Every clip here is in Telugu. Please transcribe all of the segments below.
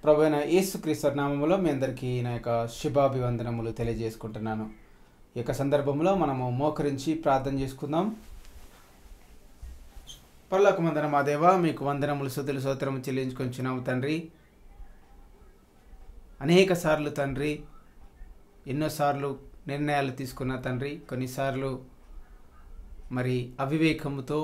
ప్రభు అయిన యేసుక్రీస్తు నామములో మీ అందరికీ నా యొక్క శుభాభివందనములు తెలియజేసుకుంటున్నాను ఈ యొక్క సందర్భంలో మనము మోకరించి ప్రార్థన చేసుకుందాం పర్లోక మందన మా దేవ మీకు వందనములు సుతులు సోత్రము చెల్లించుకొంచున్నాము తండ్రి అనేక సార్లు తండ్రి ఎన్నోసార్లు నిర్ణయాలు తీసుకున్న తండ్రి కొన్నిసార్లు మరి అవివేకముతో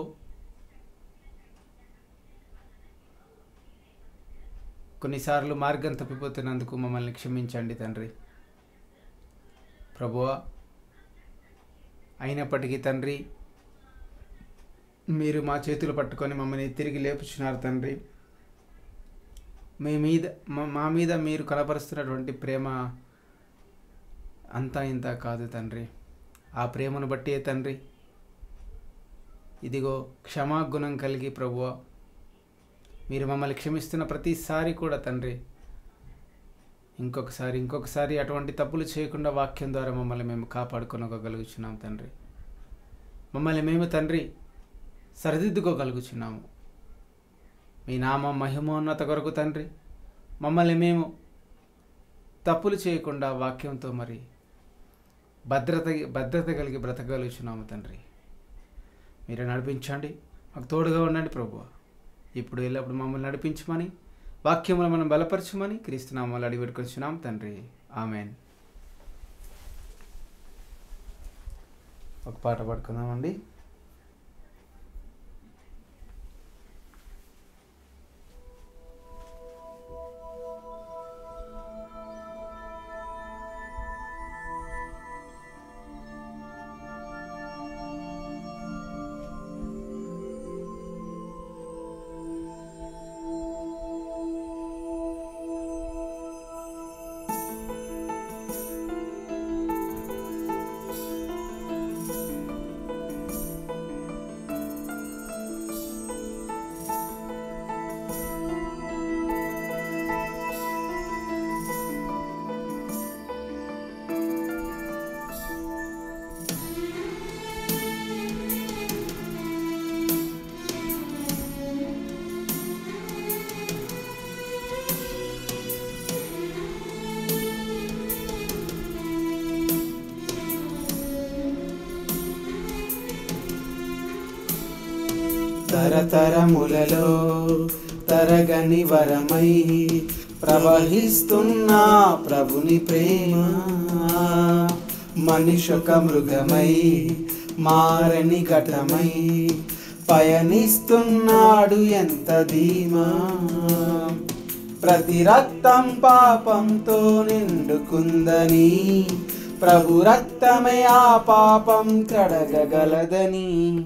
కొన్నిసార్లు మార్గం తప్పిపోతున్నందుకు మమ్మల్ని క్షమించండి తండ్రి ప్రభువా అయినప్పటికీ తండ్రి మీరు మా చేతులు పట్టుకొని మమ్మల్ని తిరిగి లేపుచున్నారు తండ్రి మీ మీద మా- మా మీద మీరు కనపరుస్తున్నటువంటి ప్రేమ అంతా ఇంత కాదు తండ్రి ఆ ప్రేమను బట్టే తండ్రి ఇదిగో క్షమాగుణం కలిగి ప్రభువ మీరు మమ్మల్ని క్షమిస్తున్న ప్రతిసారి కూడా తండ్రి ఇంకొకసారి ఇంకొకసారి అటువంటి తప్పులు చేయకుండా వాక్యం ద్వారా మమ్మల్ని మేము కాపాడుకొనగలుగుచున్నాం తండ్రి మమ్మల్ని మేము తండ్రి సరిదిద్దుకోగలుగుచున్నాము మీ నామ మహిమోన్నత కొరకు తండ్రి మమ్మల్ని మేము తప్పులు చేయకుండా వాక్యంతో మరి భద్రత భద్రత కలిగి బ్రతకగలుగుచున్నాము తండ్రి మీరు నడిపించండి మాకు తోడుగా ఉండండి ప్రభు ఇప్పుడు ఎల్లప్పుడు మమ్మల్ని నడిపించమని వాక్యములు మనం బలపరచమని క్రీస్తునామాలు అడిగి పెట్టుకొచ్చున్నాం తండ్రి ఆమెన్ ఒక పాట పడుకుందామండి తరతరములలో తరగని వరమై ప్రవహిస్తున్న ప్రభుని ప్రేమ మనిషొక మృగమై మారని ఘటమై పయనిస్తున్నాడు ఎంత ధీమా ప్రతి రక్తం పాపంతో నిండుకుందని ప్రభు రక్తమే ఆ పాపం కడగగలదని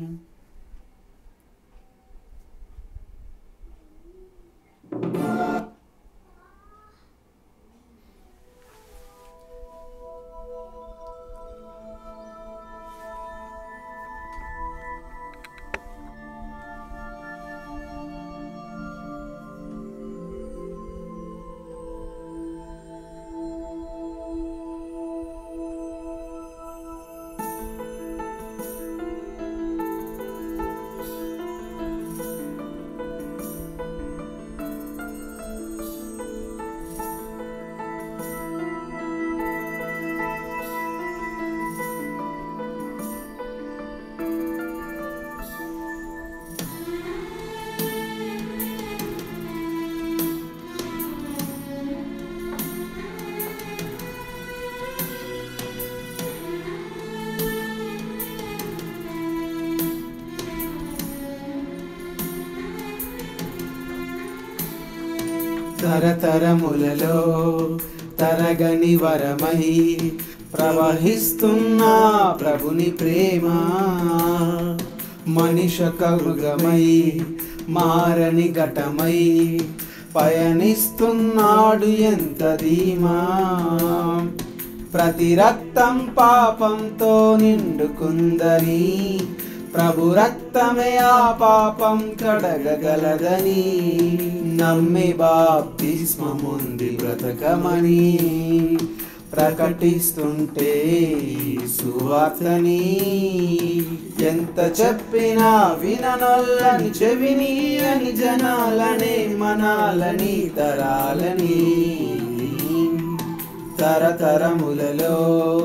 తరతరములలో తరగని వరమై ప్రవహిస్తున్న ప్రభుని ప్రేమ మనిషక మృగమై మారని ఘటమై పయనిస్తున్నాడు ఎంత ధీమా ప్రతి రక్తం పాపంతో నిండుకుందని ప్రభు రక్తమే ఆ పాపం కడగగలదని నమ్మి బాప్తిస్మముంది బ్రతకమని ప్రకటిస్తుంటే సువార్తని ఎంత చెప్పినా విననొల్లని చెవిని అని జనాలని మనాలని తరాలని తరతరములలో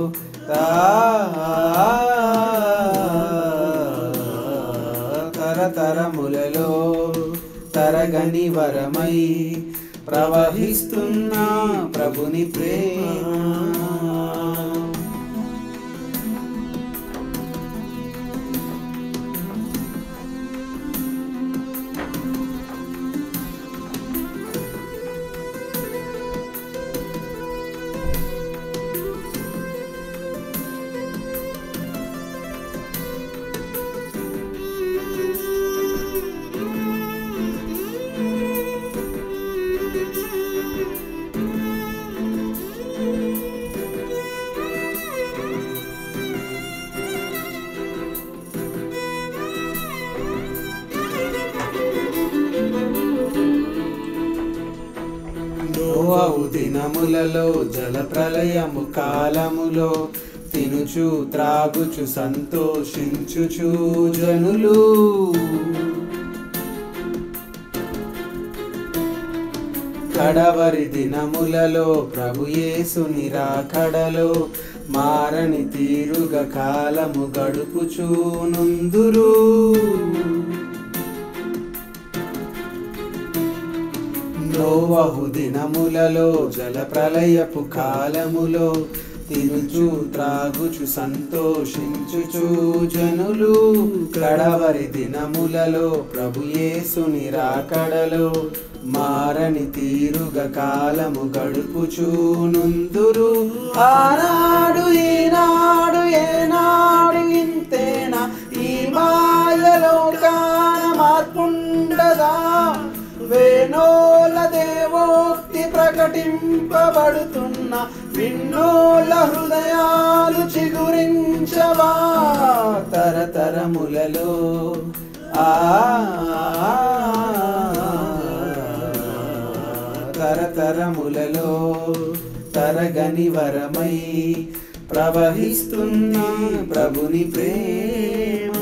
తరతరములలో తరగని వరమై ప్రవహిస్తున్న ప్రభుని ప్రేమ నోవహు దినములలో జల ప్రళయము కాలములో తినుచు త్రాగుచు సంతోషించుచు జనులు కడవరి దినములలో ప్రభు యేసు నిరాకడలో మారని తీరుగా కాలము గడుపుచూ నుందురు నోవహు దినములలో జల ప్రళయపు కాలములో తినుచు త్రాగుచు సంతోషించుచు జనులు కడవరి దినములలో ప్రభు యేసు నిరాకడలో మారని తీరుగా కాలము గడుపుచూ నుందురు ఆనాడు ఈనాడు ఏనాడు ఇంతేనా ఈ మాయలో కాన మార్పుండదా వేణోల దేవోక్తి ప్రకటింపబడుతున్న విన్నోల హృదయాలు చిగురించవా తరతరములలో ఆ తరతరములలో తరగని వరమై ప్రవహిస్తున్న ప్రభుని ప్రేమ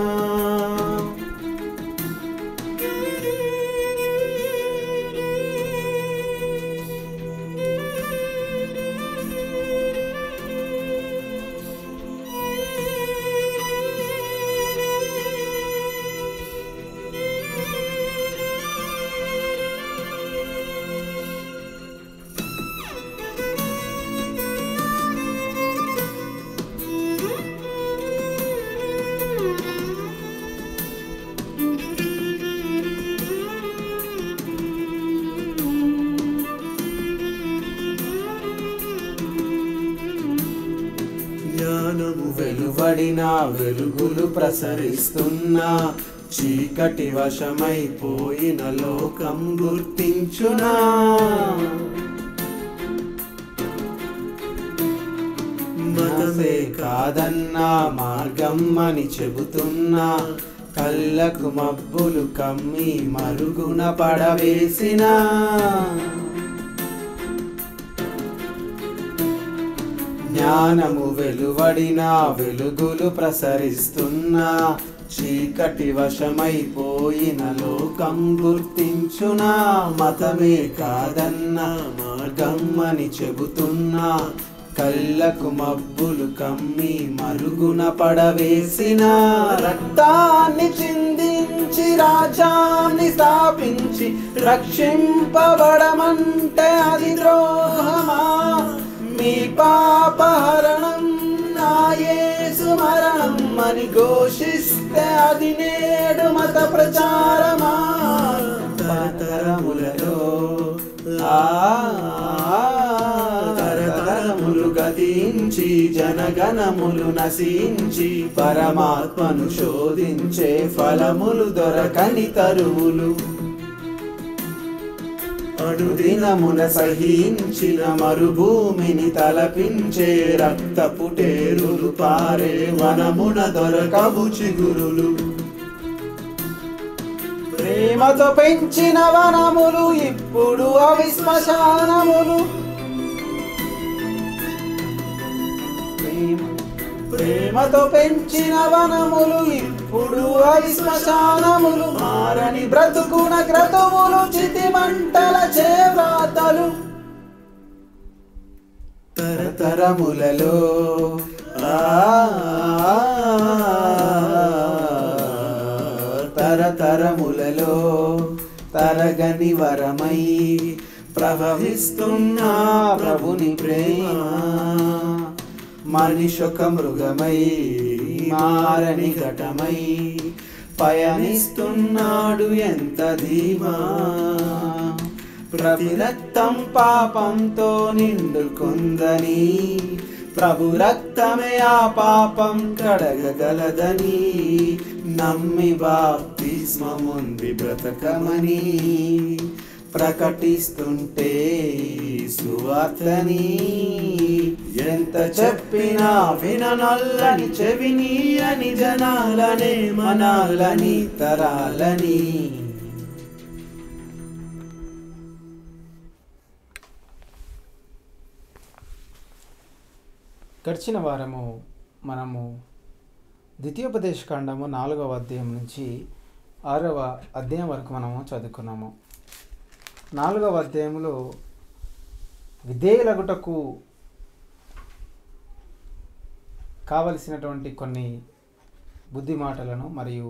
జ్ఞానము వెలువడిన వెలుగులు ప్రసరిస్తున్న చీకటి వశమైపోయిన లోకం గుర్తించునా మనసే కాదన్నా మార్గం అని చెబుతున్నా కళ్ళకు మబ్బులు కమ్మి మరుగున పడవేసినా జ్ఞానము వెలువడిన వెలుగులు ప్రసరిస్తున్న చీకటి వశమైపోయిన లోకం గుర్తించునా మతమే కాదన్న మార్గం అని చెబుతున్నా కళ్ళకు మబ్బులు కమ్మి మరుగున పడవేసిన రక్తాన్ని చిందించి రాజాన్ని స్థాపించి రక్షింపబడమంటే అది ద్రోహమా మీ పాపహరణం నా యేసు మరణం అని ఘోషిస్తే అది నేడు మత ప్రచారమా తరతరములలో ఆ తరతరములు గతించి జనగణములు నశించి పరమాత్మను శోధించే ఫలములు దొరకని తరువులు అడుదినమున సహించిన మరుభూమిని తలపించే రక్తపు టేరులు పారే వనమున దొరకవు చిగురులు ప్రేమతో పెంచిన వనములు ఇప్పుడు అవి శ్మశానములు ప్రేమతో పెంచిన వనములు ఇప్పుడు అవి శ్మశానములు మారని బ్రతుకున క్రతువులు చితి మంటల చేవ్రాతలు తరతరములలో ఆ, తరతరములలో తరగని వరమై ప్రవహిస్తున్న ప్రభుని ప్రేమ మనిషొక మృగమై మారని ఘటమై పయనిస్తున్నాడు ఎంత ధీమా ప్రతి రక్తం పాపంతో నిండుకుందని ప్రభు రక్తమే ఆ పాపం కడగగలదని నమ్మి బాప్తిస్మముంది బ్రతకమని ప్రకటిస్తుంటే సువార్తని ఎంత చెప్పినా విననొల్లని చెవిని అని జనాలనే మనాలని తరాలని గడిచిన వారము మనము ద్వితీయోపదేశ కాండము నాలుగవ అధ్యాయం నుంచి ఆరవ అధ్యాయం వరకు మనము చదువుకున్నాము నాలుగవ అధ్యాయంలో విధేయులగుటకు కావలసినటువంటి కొన్ని బుద్ధి మాటలను మరియు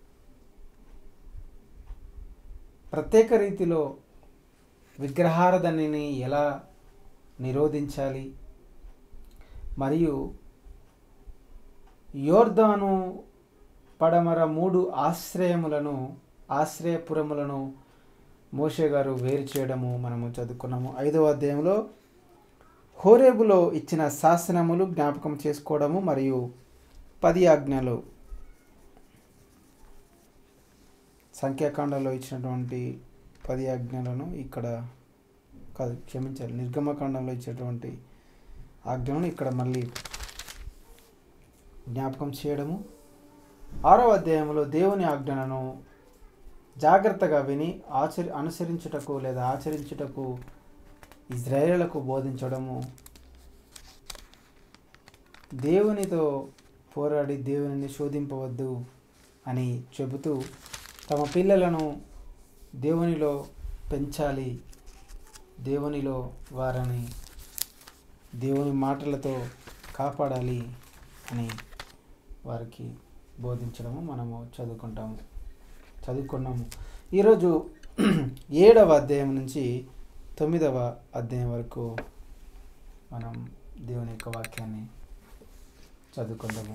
ప్రత్యేక రీతిలో విగ్రహారాధనని ఎలా నిరోధించాలి మరియు యోర్దాను పడమర మూడు ఆశ్రయములను ఆశ్రయపురములను మోషే గారు వేరు చేయడము మనము చదువుకున్నాము ఐదవ అధ్యాయంలో హోరేబులో ఇచ్చిన శాసనములు జ్ఞాపకం చేసుకోవడము మరియు పది ఆజ్ఞలు సంఖ్యాకాండంలో ఇచ్చినటువంటి పది ఆజ్ఞలను ఇక్కడ కాదు క్షమించాలి నిర్గమకాండంలో ఇచ్చేటువంటి ఆజ్ఞలను ఇక్కడ మళ్ళీ జ్ఞాపకం చేయడము ఆరవ అధ్యాయంలో దేవుని ఆజ్ఞలను జాగ్రత్తగా విని ఆచరి అనుసరించుటకు లేదా ఆచరించుటకు ఇజ్రాయేళ్లకు బోధించడము దేవునితో పోరాడి దేవునిని శోధింపవద్దు అని చెబుతూ తమ పిల్లలను దేవునిలో పెంచాలి దేవునిలో వారిని దేవుని మాటలతో కాపాడాలి అని వారికి బోధించడము మనము చదువుకుంటాము చదువుకున్నాము ఈరోజు ఏడవ అధ్యాయం నుంచి తొమ్మిదవ అధ్యాయం వరకు మనం దేవుని యొక్క వాక్యాన్ని చదువుకుందాము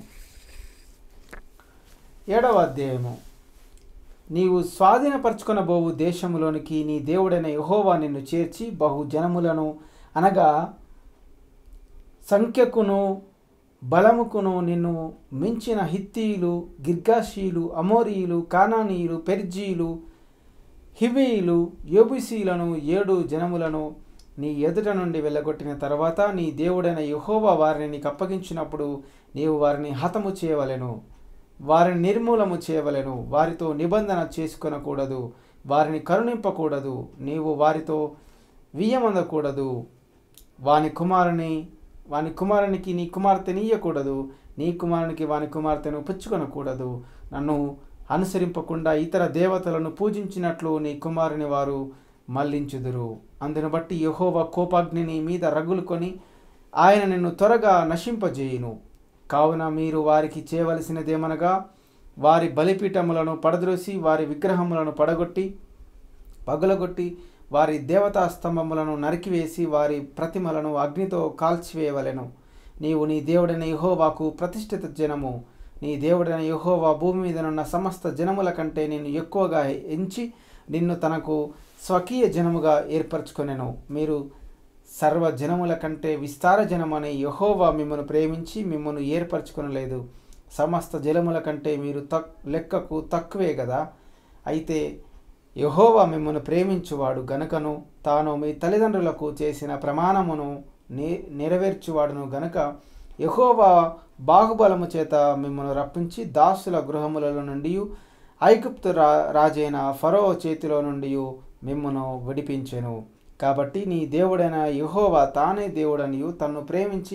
ఏడవ అధ్యాయము నీవు స్వాధీనపరచుకొనబోవు దేశములోనికి నీ దేవుడైన యహోవా నిన్ను చేర్చి బహు జనములను అనగా సంఖ్యకును బలముకును నిన్ను మించిన హిత్తీయులు గిర్గాషీయులు అమోరీయులు కానానీయులు పెర్జీయులు హివీయులు యోబుసీలను ఏడు జనములను నీ ఎదుట నుండి వెళ్ళగొట్టిన తర్వాత నీ దేవుడైన యహోవా వారిని నీకు అప్పగించినప్పుడు నీవు వారిని హతము చేయవలెను వారిని నిర్మూలము చేయవలెను వారితో నిబంధన చేసుకొనకూడదు వారిని కరుణింపకూడదు నీవు వారితో వియ్యమందకూడదు వాని కుమారుని వాని కుమారునికి నీ కుమార్తెని ఇయ్యకూడదు నీ కుమారునికి వాని కుమార్తెను పుచ్చుకొనకూడదు నన్ను అనుసరింపకుండా ఇతర దేవతలను పూజించినట్లు నీ కుమారుని వారు మళ్లించుదురు అందును బట్టి యహోవ కోపాగ్నిని మీద రగులుకొని ఆయన నిన్ను త్వరగా నశింపజేయును కావున మీరు వారికి చేయవలసినదేమనగా వారి బలిపీఠములను పడద్రోసి వారి విగ్రహములను పడగొట్టి పగులగొట్టి వారి దేవతా స్తంభములను నరికివేసి వారి ప్రతిమలను అగ్నితో కాల్చివేయవలెను నీవు నీ దేవుడైన యహోవాకు ప్రతిష్ఠిత జనము నీ దేవుడైన యహోవా భూమి మీదనున్న సమస్త జనముల కంటే నిన్ను ఎక్కువగా ఎంచి నిన్ను తనకు స్వకీయ జనముగా ఏర్పరచుకొనెను మీరు సర్వ జనముల కంటే విస్తార జనమని యహోవా మిమ్మను ప్రేమించి మిమ్మను ఏర్పరచుకొనలేదు సమస్త జలముల కంటే మీరు తక్ లెక్కకు తక్కువే కదా అయితే యహోవా మిమ్మను ప్రేమించువాడు గనుకను తాను మీ తల్లిదండ్రులకు చేసిన ప్రమాణమును నే నెరవేర్చువాడును గనుక యహోవా బాహుబలము చేత మిమ్మల్ని రప్పించి దాసుల గృహములలో నుండి ఐగుప్తు రా రాజైన ఫరో చేతిలో నుండి మిమ్మను విడిపించెను కాబట్టి నీ దేవుడైన యహోవా తానే దేవుడనియు తన్ను ప్రేమించి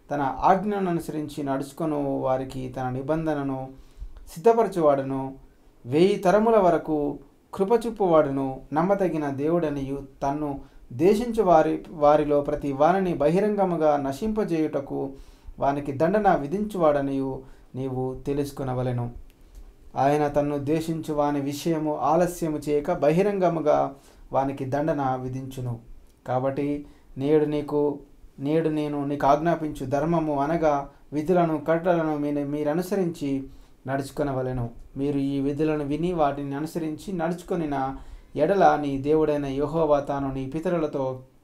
తన ఆజ్ఞను అనుసరించి నడుచుకొను వారికి తన నిబంధనను సిద్ధపరచువాడును వెయ్యి తరముల వరకు కృపచూపువాడును నమ్మదగిన దేవుడనియు తన్ను దేశించు వారి వారిలో ప్రతి వారిని బహిరంగముగా నశింపజేయుటకు వానికి దండన విధించువాడనియు నీవు తెలుసుకునవలెను ఆయన తన్ను దేశించు వాని విషయము ఆలస్యము చేయక బహిరంగముగా వానికి దండన విధించును కాబట్టి నేడు నీకు నేడు నేను నీకు ఆజ్ఞాపించు ధర్మము అనగా విధులను కట్టలను మీరు మీరు అనుసరించి నడుచుకొనవలెను మీరు ఈ విధులను విని వాటిని అనుసరించి నడుచుకొనిన ఎడల నీ దేవుడైన యెహోవా తాను నీ పితరులతో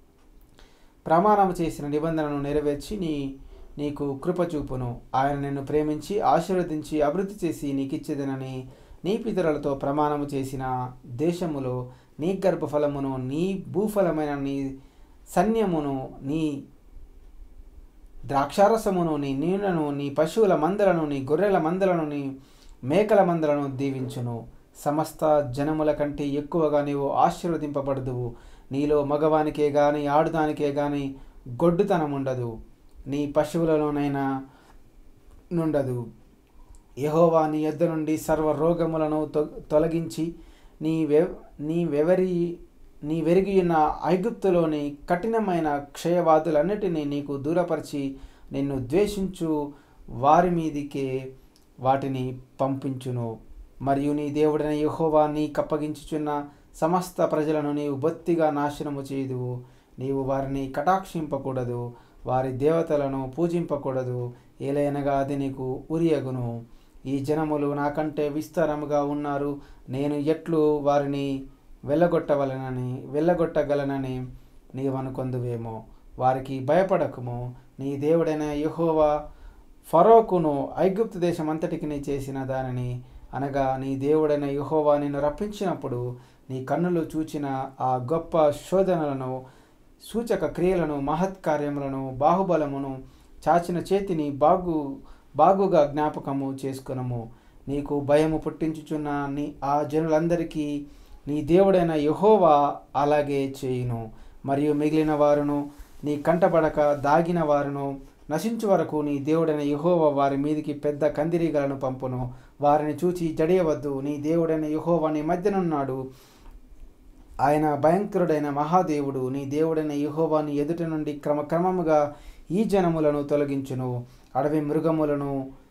ప్రమాణం చేసిన నిబంధనను నెరవేర్చి నీ నీకు కృప చూపును ఆయన నిన్ను ప్రేమించి ఆశీర్వదించి అభివృద్ధి చేసి నీకిచ్చేదనని నీ పితరులతో ప్రమాణము చేసిన దేశములో నీ గర్భఫలమును నీ భూఫలమైన నీ సన్యమును నీ ద్రాక్షారసమును నీ నీళ్లను నీ పశువుల మందలను నీ గొర్రెల మందలను నీ మేకల మందలను దీవించును సమస్త జనముల కంటే ఎక్కువగా నీవు ఆశీర్వదింపబడదువు నీలో మగవానికే గాని ఆడుదానికే గాని గొడ్డుతనం ఉండదు నీ పశువులలోనైనా నుండదు యహోవా నీ యొద్ద నుండి సర్వ రోగములను తొ- తొలగించి నీ వె నీ వెవరి నీ వెరిగి ఉన్న ఐగుప్తులోని కఠినమైన క్షయవాదులన్నిటినీ నీకు దూరపరిచి నిన్ను ద్వేషించు వారి మీదికే వాటిని పంపించును మరియు నీ దేవుడైన యెహోవా నీకప్పగించుచున్న సమస్త ప్రజలను నీవు బొత్తిగా నాశనము చేయుదువు నీవు వారిని కటాక్షింపకూడదు వారి దేవతలను పూజింపకూడదు ఏలైనగా అది నీకు ఉరియగును ఈ జనములు నాకంటే విస్తారముగా ఉన్నారు నేను ఎట్లు వారిని వెళ్ళగొట్టవలనని వెళ్ళగొట్టగలనని నీవనుకొందువేమో వారికి భయపడకుము నీ దేవుడైన యెహోవా ఫరోకును ఐగుప్తు దేశం అంతటికి చేసిన దానిని అనగా నీ దేవుడైన యెహోవా నిన్ను రప్పించినప్పుడు నీ కన్నులు చూచిన ఆ గొప్ప శోధనలను సూచక క్రియలను మహత్కార్యములను బాహుబలమును చాచిన చేతిని బాగు బాగుగా జ్ఞాపకము చేసుకునము నీకు భయము పుట్టించుచున్న నీ ఆ జనులందరికీ నీ దేవుడైన యెహోవా అలాగే చేయును మరియు మిగిలిన వారును నీ కంటబడక దాగిన వారును నశించు వరకు నీ దేవుడైన యెహోవా వారి మీదికి పెద్ద కందిరీగలను పంపును వారిని చూచి జడియవద్దు నీ దేవుడైన యెహోవా నీ మధ్యనున్నాడు ఆయన భయంకరుడైన మహాదేవుడు నీ దేవుడైన యెహోవా నీ ఎదుట నుండి క్రమక్రమముగా ఈ జనములను తొలగించును అడవి మృగములను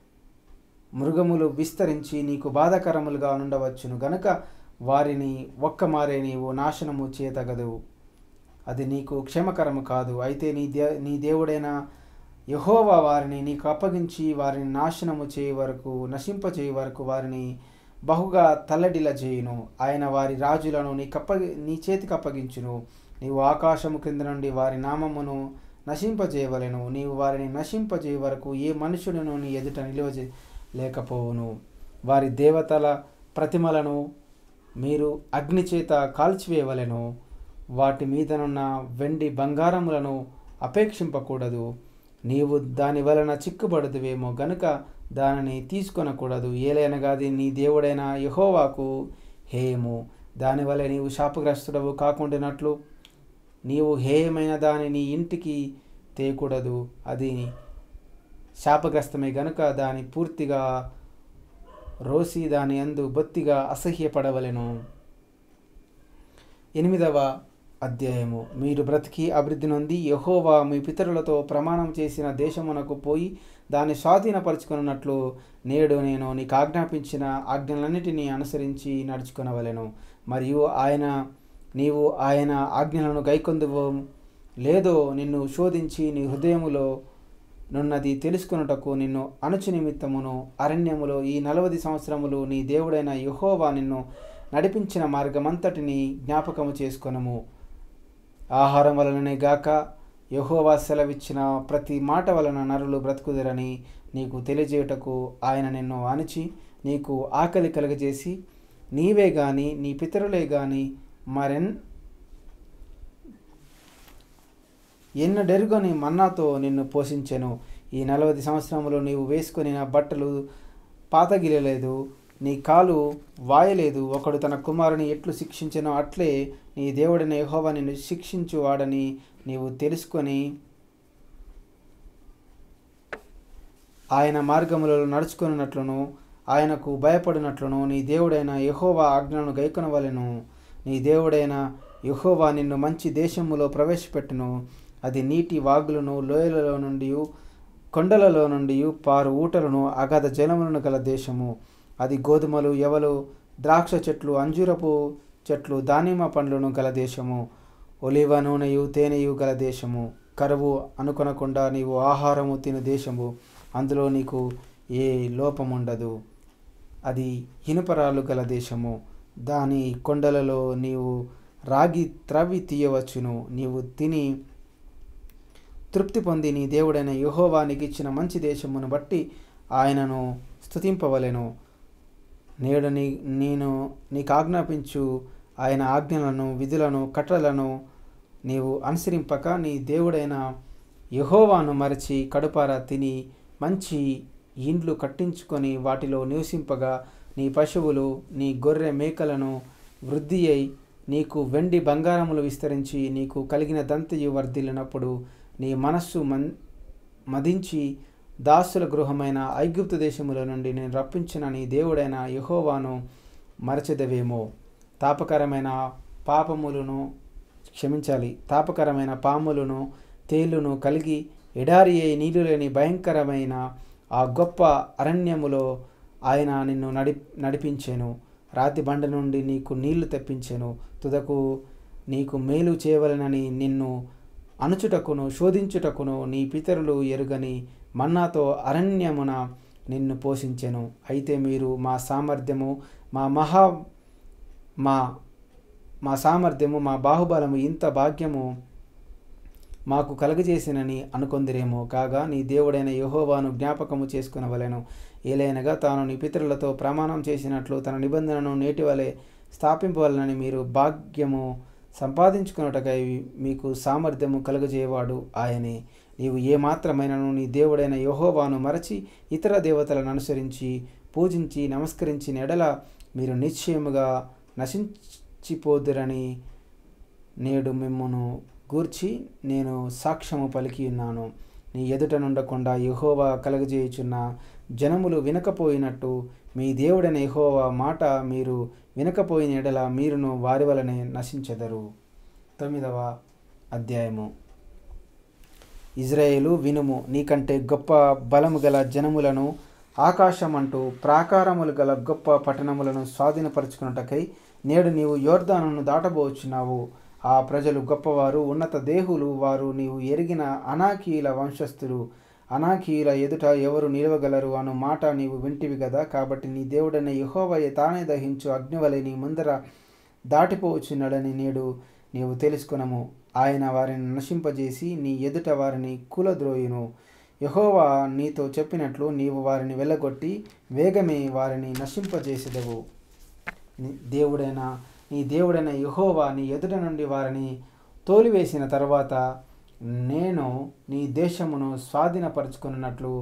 మృగములు విస్తరించి నీకు బాధాకరములుగా ఉండవచ్చును గనుక వారిని ఒక్కమారే నీవు నాశనము చేయతగదు అది నీకు క్షేమకరము కాదు అయితే నీ దే నీ దేవుడైన యహోవా వారిని నీకు అప్పగించి వారిని నాశనము చేయ వరకు నశింపచేయ వరకు వారిని బహుగా తల్లడిల చేయును ఆయన వారి రాజులను నీ కప్పగి నీ చేతికి అప్పగించును నీవు ఆకాశము క్రింద నుండి వారి నామమును నశింపజేయవలెను నీవు వారిని నశింపజేయ వరకు ఏ మనుషులను నీ ఎదుట నిలువజే లేకపోవును వారి దేవతల ప్రతిమలను మీరు అగ్ని చేత కాల్చివేయవలెను వాటి మీదనున్న వెండి బంగారములను అపేక్షింపకూడదు నీవు దాని వలన చిక్కుబడదువేమో గనుక దానిని తీసుకొనకూడదు ఏలైనగా అది నీ దేవుడైన యహోవాకు హేయము దానివల్ల నీవు శాపగ్రస్తుడవు కాకుండానట్లు నీవు హేయమైన దాని నీ ఇంటికి తేయకూడదు అది శాపగ్రస్తమే గనుక దాని పూర్తిగా రోసి దాని అందు బొత్తిగా అసహ్యపడవలెను ఎనిమిదవ అధ్యాయము మీరు బ్రతికి అభివృద్ధి నొంది యహోవా మీ పితరులతో ప్రమాణం చేసిన దేశమునకు పోయి దాన్ని స్వాధీనపరుచుకున్నట్లు నేడు నేను నీకు ఆజ్ఞాపించిన ఆజ్ఞలన్నిటినీ అనుసరించి నడుచుకునవలెను మరియు ఆయన నీవు ఆయన ఆజ్ఞలను గైకొందువో లేదో నిన్ను శోధించి నీ హృదయములో నున్నది తెలుసుకొనుటకు నిన్ను అణుచు నిమిత్తమును అరణ్యములో ఈ నలవది సంవత్సరములు నీ దేవుడైన యహోవా నిన్ను నడిపించిన మార్గమంతటిని జ్ఞాపకము చేసుకొనము ఆహారం వలననే గాక యహోవా సెలవిచ్చిన ప్రతి మాట వలన నరులు బ్రతుకుదరని నీకు తెలియజేయుటకు ఆయన నిన్ను అణిచి నీకు ఆకలి కలుగజేసి నీవే గాని నీ పితరులే గాని మరెన్ ఎన్నడెరుగని మన్నాతో నిన్ను పోషించెను ఈ నలవది సంవత్సరములు నీవు వేసుకొని బట్టలు పాతగిలలేదు నీ కాలు వాయలేదు ఒకడు తన కుమారుని ఎట్లు శిక్షించెనో అట్లే నీ దేవుడైన యెహోవా నిన్ను శిక్షించువాడని నీవు తెలుసుకొని ఆయన మార్గములలో నడుచుకున్నట్లును ఆయనకు భయపడినట్లును నీ దేవుడైన యహోవా ఆజ్ఞలను గైకొనవలెను నీ దేవుడైన యహోవా నిన్ను మంచి దేశములో ప్రవేశపెట్టును అది నీటి వాగులను లోయలలో నుండి కొండలలో నుండి పారు ఊటలను అగాధ జలములను గల దేశము అది గోధుమలు ఎవలు ద్రాక్ష చెట్లు అంజూరపు చెట్లు దానిమ్మ పండ్లను గల దేశము ఒలివ నూనెయు తేనెయు గల దేశము కరువు అనుకొనకుండా నీవు ఆహారము తిను దేశము అందులో నీకు ఏ లోపముండదు అది ఇనుపరాళ్ళు గల దేశము దాని కొండలలో నీవు రాగి త్రవ్వి తీయవచ్చును నీవు తిని తృప్తి పొంది నీ దేవుడైన యహోవా నీకు ఇచ్చిన మంచి దేశమును బట్టి ఆయనను స్తుతింపవలెను నేడు నీ నేను నీకు ఆజ్ఞాపించు ఆయన ఆజ్ఞలను విధులను కట్టలను నీవు అనుసరింపక నీ దేవుడైన యహోవాను మరచి కడుపారా తిని మంచి ఇండ్లు కట్టించుకొని వాటిలో నివసింపగా నీ పశువులు నీ గొర్రె మేకలను వృద్ధి అయి నీకు వెండి బంగారములు విస్తరించి నీకు కలిగిన దంతయు వర్ధిల్లినప్పుడు నీ మనస్సు మన్ మదించి దాసుల గృహమైన ఐగుప్తు దేశముల నుండి నేను రప్పించిన నీ దేవుడైన యహోవాను మరచెదవేమో తాపకరమైన పాపములను క్షమించాలి తాపకరమైన పాములను తేలును కలిగి ఎడారి అయి నీళ్లు లేని భయంకరమైన ఆ గొప్ప అరణ్యములో ఆయన నిన్ను నడి నడిపించెను రాతి బండ నుండి నీకు నీళ్లు తెప్పించెను తుదకు నీకు మేలు చేయవలనని నిన్ను అణుచుటకును శోధించుటకును నీ పితరులు ఎరుగని మన్నాతో అరణ్యమున నిన్ను పోషించెను అయితే మీరు మా సామర్థ్యము మా మహా మా మా సామర్థ్యము మా బాహుబలము ఇంత భాగ్యము మాకు కలగజేసినని అనుకొందిరేమో కాగా నీ దేవుడైన యహోవాను జ్ఞాపకము చేసుకునవలెను ఏలైనగా తాను నీ పితరులతో ప్రమాణం చేసినట్లు తన నిబంధనను నేటి వలె స్థాపింపవలనని మీరు భాగ్యము సంపాదించుకున్నటకై మీకు సామర్థ్యము కలుగజేయవాడు ఆయనే నీవు ఏమాత్రమైనను నీ దేవుడైన యహోవాను మరచి ఇతర దేవతలను అనుసరించి పూజించి నమస్కరించిన ఎడల మీరు నిశ్చయముగా నశించిపోదురని నేడు మిమ్మును గూర్చి నేను సాక్ష్యము పలికి ఉన్నాను నీ ఎదుట నుండకుండా యహోవా కలగజేయుచున్న జనములు వినకపోయినట్టు మీ దేవుడైన యహోవా మాట మీరు వినకపోయిన ఎడల మీరును వారి వలనే నశించెదరు తొమ్మిదవ అధ్యాయము ఇజ్రాయేలు వినుము నీకంటే గొప్ప బలము గల జనములను ఆకాశమంటూ ప్రాకారములు గల గొప్ప పట్టణములను స్వాధీనపరుచుకున్నటకై నేడు నీవు యోర్దానును దాటబోచున్నావు ఆ ప్రజలు గొప్పవారు ఉన్నత దేహులు వారు నీవు ఎరిగిన అనాకీల వంశస్థులు అనాకీయుల ఎదుట ఎవరు నిలవగలరు అను మాట నీవు వింటివి కదా కాబట్టి నీ దేవుడైన యహోవయ్య తానే దహించు అగ్నివలె నీ ముందర దాటిపోవచ్చున్నాడని నేడు నీవు తెలుసుకునము ఆయన వారిని నశింపజేసి నీ ఎదుట వారిని కూలద్రోయును యహోవా నీతో చెప్పినట్లు నీవు వారిని వెళ్ళగొట్టి వేగమే వారిని నశింపజేసేదవు నీ దేవుడైన నీ దేవుడైన యహోవా నీ ఎదుట నుండి వారిని తోలివేసిన తర్వాత నేను నీ దేశమును స్వాధీనపరుచుకున్నట్లు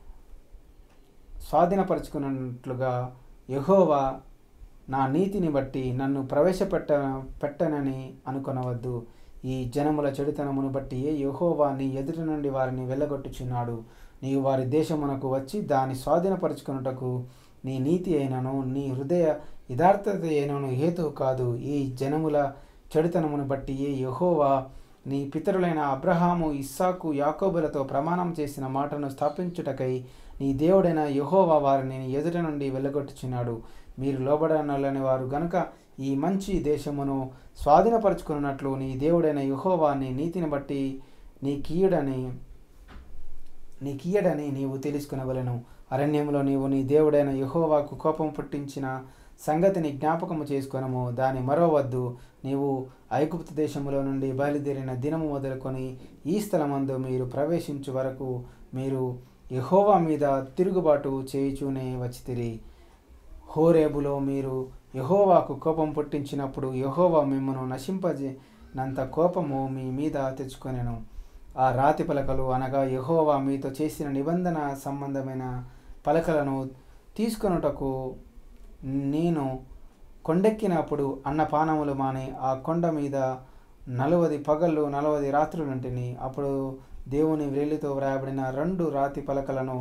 స్వాధీనపరుచుకున్నట్లుగా యహోవా నా నీతిని బట్టి నన్ను ప్రవేశపెట్ట పెట్టనని అనుకొనవద్దు ఈ జనముల చెడుతనమును బట్టి యహోవా నీ ఎదుట నుండి వారిని వెళ్ళగొట్టుచున్నాడు నీవు వారి దేశమునకు వచ్చి దాన్ని స్వాధీనపరుచుకున్నటకు నీ నీతి అయినను నీ హృదయ యథార్థత అయినను హేతువు కాదు ఈ జనముల చెడుతనమును బట్టి యహోవా నీ పితరులైన అబ్రహాము ఇస్సాకు యాకోబులతో ప్రమాణం చేసిన మాటను స్థాపించుటకై నీ దేవుడైన యహోవా వారిని నీ ఎదుట నుండి వెళ్ళగొట్టుచున్నాడు మీరు లోబడనలని వారు గనుక ఈ మంచి దేశమును స్వాధీనపరుచుకున్నట్లు నీ దేవుడైన యహోవా నీ నీతిని బట్టి నీ కీయుడని నీ కీయడని నీవు తెలుసుకునవలను అరణ్యంలో నీవు నీ దేవుడైన యహోవాకు కోపం పుట్టించిన సంగతిని జ్ఞాపకము చేసుకొనము దాని మరోవద్దు నీవు ఐగుప్తు దేశములో నుండి బయలుదేరిన దినము మొదలుకొని ఈ స్థలమందు మీరు ప్రవేశించు వరకు మీరు యహోవా మీద తిరుగుబాటు చేయుచూనే వచ్చితిరి హోరేబులో మీరు యహోవాకు కోపం పుట్టించినప్పుడు యహోవా మిమ్మను నశింపజేనంత కోపము మీ మీద తెచ్చుకొనెను ఆ రాతి పలకలు అనగా యహోవా మీతో చేసిన నిబంధన సంబంధమైన పలకలను తీసుకొనుటకు నేను కొండెక్కినప్పుడు అన్నపానములు మాని ఆ కొండ మీద నలవది పగళ్ళు నలవది రాత్రులుంటిని అప్పుడు దేవుని వేలితో వ్రాయబడిన రెండు రాతి పలకలను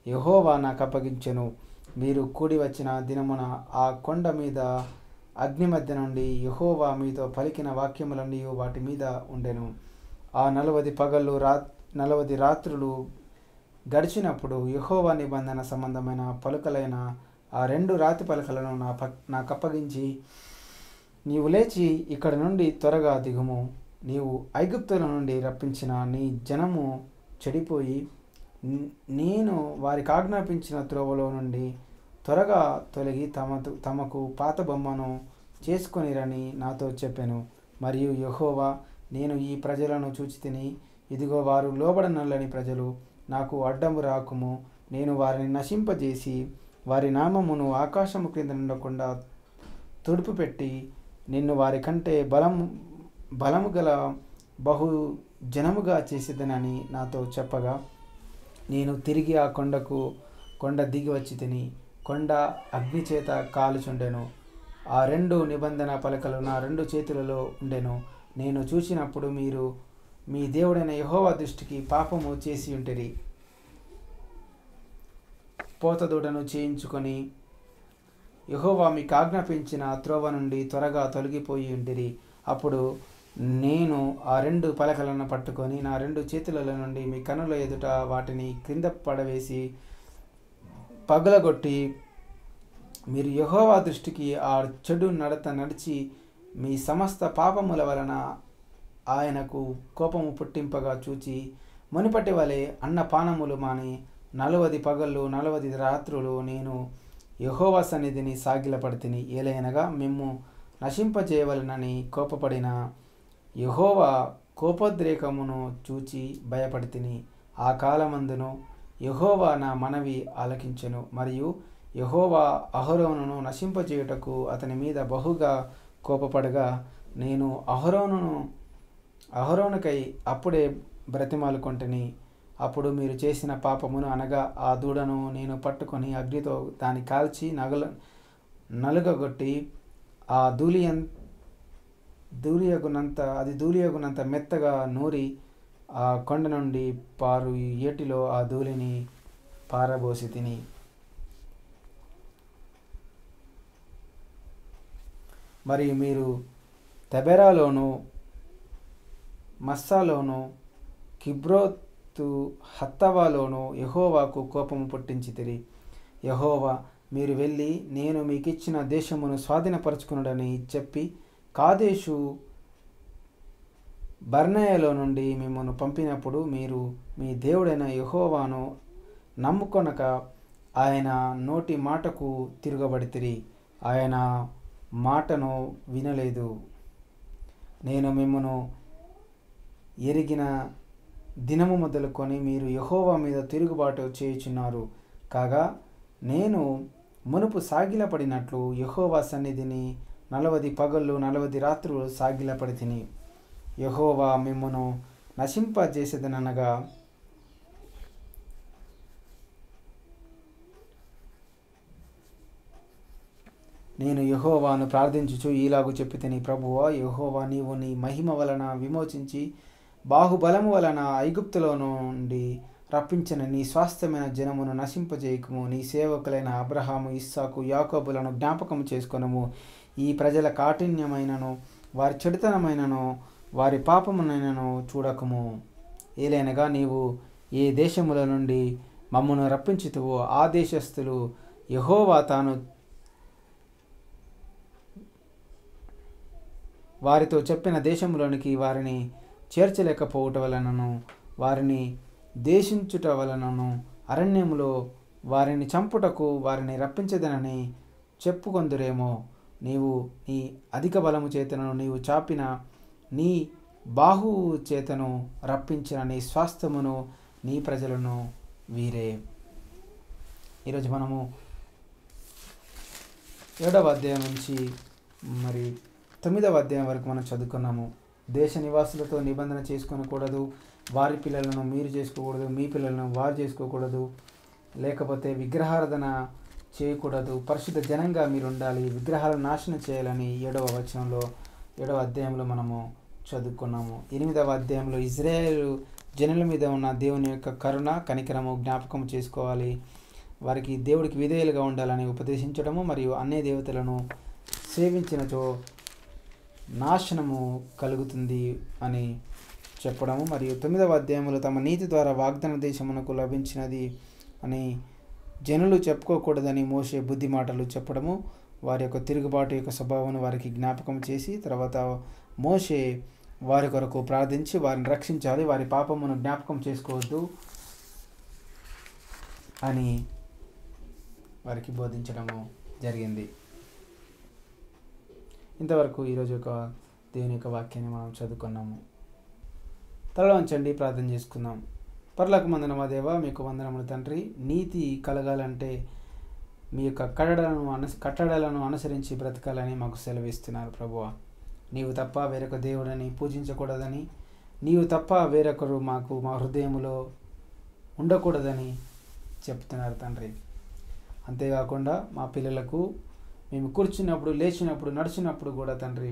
యహోవా నాకు అప్పగించెను మీరు కూడి వచ్చిన దినమున ఆ కొండ మీద అగ్ని మధ్య నుండి యహోవా మీతో పలికిన వాక్యములన్నీ వాటి మీద ఉండెను ఆ నలవది పగళ్ళు రా నలవది రాత్రులు గడిచినప్పుడు యహోవా నిబంధన సంబంధమైన పలుకలైన ఆ రెండు రాతి పలకలను నా ప నాకు అప్పగించి నీవు లేచి ఇక్కడ నుండి త్వరగా దిగుము నీవు ఐగుప్తుల నుండి రప్పించిన నీ జనము చెడిపోయి న్- నేను వారికి ఆజ్ఞాపించిన త్రోవలో నుండి త్వరగా తొలగి తమ తమకు పాత బొమ్మను చేసుకొనిరని నాతో చెప్పాను మరియు యెహోవా నేను ఈ ప్రజలను చూచి తిని ఇదిగో వారు లోబడనల్లని ప్రజలు నాకు అడ్డము రాకుము నేను వారిని నశింపజేసి వారి నామమును ఆకాశము క్రింద ఉండకుండా తుడుపు పెట్టి నిన్ను వారి కంటే బలము బలము గల బహు జనముగా చేసేదనని నాతో చెప్పగా నేను తిరిగి ఆ కొండకు కొండ దిగి వచ్చి తిని కొండ అగ్ని చేత కాలుచుండెను ఆ రెండు నిబంధన పలకలు నా రెండు చేతులలో ఉండెను నేను చూసినప్పుడు మీరు మీ దేవుడైన యెహోవా దృష్టికి పాపము చేసి ఉంటిరి పోతదూడను చేయించుకొని యెహోవా మీకు ఆజ్ఞాపించిన త్రోవ నుండి త్వరగా తొలగిపోయి ఉండిరి అప్పుడు నేను ఆ రెండు పలకలను పట్టుకొని నా రెండు చేతుల నుండి మీ కనుల ఎదుట వాటిని క్రింద పడవేసి పగలగొట్టి మీరు యెహోవా దృష్టికి ఆ చెడు నడత నడిచి మీ సమస్త పాపముల వలన ఆయనకు కోపము పుట్టింపగా చూచి మునిపటి వలె అన్న పానములు మాని నలవది పగళ్ళు నలవది రాత్రులు నేను యెహోవా సన్నిధిని సాగిలపడితిని ఏలైనగా మిమ్ము నశింపజేయవలనని కోపపడిన యెహోవా కోపోద్రేకమును చూచి భయపడితిని ఆ కాలమందును యెహోవా నా మనవి ఆలకించెను మరియు యెహోవా అహరోనును నశింపజేయుటకు అతని మీద బహుగా కోపపడగా నేను అహరోనును అహరోనుకై అప్పుడే బ్రతిమాలుకొంటిని అప్పుడు మీరు చేసిన పాపమును అనగా ఆ దూడను నేను పట్టుకొని అగ్నితో దాన్ని కాల్చి నగల నలుగగొట్టి ఆ ధూళియన్ ధూళియగునంత అది ధూళియగునంత మెత్తగా నూరి ఆ కొండ నుండి పారు ఏటిలో ఆ ధూళిని పారబోసి తిని మరియు మీరు తెబెరాలోను మస్సాలోను కిబ్రోతు హత్తవాలోను యహోవాకు కోపము పుట్టించితిరి యహోవా మీరు వెళ్ళి నేను మీకు ఇచ్చిన దేశమును స్వాధీనపరచుకున్నాడని చెప్పి కాదేశు బర్నయలో నుండి మిమ్మల్ని పంపినప్పుడు మీరు మీ దేవుడైన యహోవాను నమ్ముకొనక ఆయన నోటి మాటకు తిరగబడితిరి ఆయన మాటను వినలేదు నేను మిమ్మను ఎరిగిన దినము మొదలుకొని మీరు యహోవా మీద తిరుగుబాటు చేయుచున్నారు కాగా నేను మునుపు సాగిలపడినట్లు యహోవా సన్నిధిని నలవది పగళ్ళు నలవది రాత్రులు సాగిలపడి తిని యహోవా మిమ్మను నశింపజేసేదనగా నేను యహోవాను ప్రార్థించుచు ఈలాగు చెప్పి తిని ప్రభువా యహోవా నీవు నీ మహిమ వలన విమోచించి బాహుబలము వలన ఐగుప్తులో నుండి రప్పించిన నీ స్వాస్థ్యమైన జనమును నశింపజేయకము నీ సేవకులైన అబ్రహాము ఇస్సాకు యాకోబులను జ్ఞాపకము చేసుకొనము ఈ ప్రజల కాఠిన్యమైనను వారి చెడుతనమైనను వారి పాపమునైనను చూడకము ఏలైనగా నీవు ఏ దేశముల నుండి మమ్మను రప్పించుతువో ఆ దేశస్థులు యహోవా తాను వారితో చెప్పిన దేశంలోనికి వారిని చేర్చలేకపోవట వలనను వారిని దేశించుట వలనను అరణ్యములో వారిని చంపుటకు వారిని రప్పించదనని చెప్పుకొందురేమో నీవు నీ అధిక బలము చేతను నీవు చాపిన నీ బాహు చేతను రప్పించిన నీ స్వాస్థ్యమును నీ ప్రజలను వీరే ఈరోజు మనము ఏడవ అధ్యాయం నుంచి మరి తొమ్మిదవ అధ్యాయం వరకు మనం చదువుకున్నాము దేశ నివాసులతో నిబంధన చేసుకోకూడదు వారి పిల్లలను మీరు చేసుకోకూడదు మీ పిల్లలను వారు చేసుకోకూడదు లేకపోతే విగ్రహారాధన చేయకూడదు పరిశుద్ధ జనంగా మీరు ఉండాలి విగ్రహాలను నాశనం చేయాలని ఏడవ వచనంలో ఏడవ అధ్యాయంలో మనము చదువుకున్నాము ఎనిమిదవ అధ్యాయంలో ఇజ్రాయేల్ జనుల మీద ఉన్న దేవుని యొక్క కరుణ కనికరము జ్ఞాపకం చేసుకోవాలి వారికి దేవుడికి విధేయులుగా ఉండాలని ఉపదేశించడము మరియు అన్య దేవతలను సేవించినచో నాశనము కలుగుతుంది అని చెప్పడము మరియు తొమ్మిదవ అధ్యాయంలో తమ నీతి ద్వారా వాగ్దాన దేశమునకు లభించినది అని జనులు చెప్పుకోకూడదని మోసే బుద్ధి మాటలు చెప్పడము వారి యొక్క తిరుగుబాటు యొక్క స్వభావం వారికి జ్ఞాపకం చేసి తర్వాత మోసే వారి కొరకు ప్రార్థించి వారిని రక్షించాలి వారి పాపమును జ్ఞాపకం చేసుకోవద్దు అని వారికి బోధించడము జరిగింది ఇంతవరకు ఈరోజు యొక్క దేవుని యొక్క వాక్యాన్ని మనం చదువుకున్నాము తలలో ఉంచండి ప్రార్థన చేసుకుందాం పర్లకు మందన మా దేవ మీకు వందనములు తండ్రి నీతి కలగాలంటే మీ యొక్క కట్టడలను అను కట్టడలను అనుసరించి బ్రతకాలని మాకు సెలవిస్తున్నారు ప్రభువ నీవు తప్ప వేరొక దేవుడని పూజించకూడదని నీవు తప్ప వేరొకరు మాకు మా హృదయములో ఉండకూడదని చెప్తున్నారు తండ్రి అంతేకాకుండా మా పిల్లలకు మేము కూర్చున్నప్పుడు లేచినప్పుడు నడిచినప్పుడు కూడా తండ్రి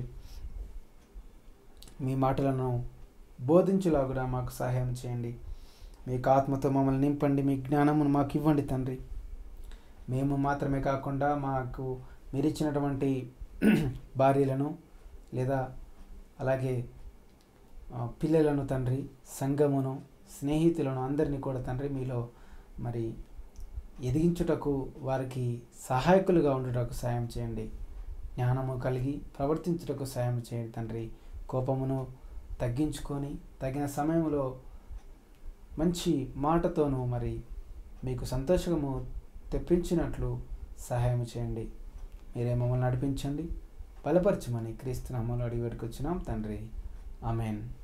మీ మాటలను బోధించులాగునా మాకు సహాయం చేయండి మీకు ఆత్మతో మమ్మల్ని నింపండి మీ జ్ఞానమును మాకు ఇవ్వండి తండ్రి మేము మాత్రమే కాకుండా మాకు మీరు ఇచ్చినటువంటి భార్యలను లేదా అలాగే ఆ, పిల్లలను తండ్రి సంఘమును స్నేహితులను అందరినీ కూడా తండ్రి మీలో మరి ఎదిగించుటకు వారికి సహాయకులుగా ఉండుటకు సాయం చేయండి జ్ఞానము కలిగి ప్రవర్తించుటకు సాయం చేయండి తండ్రి కోపమును తగ్గించుకొని తగిన సమయంలో మంచి మాటతోనూ మరి మీకు సంతోషము తెప్పించినట్లు సహాయం చేయండి మీరే మమ్మల్ని నడిపించండి బలపరచమని క్రీస్తు నామంలో అడిగి పెట్టుకొచ్చినాం తండ్రి ఆమెన్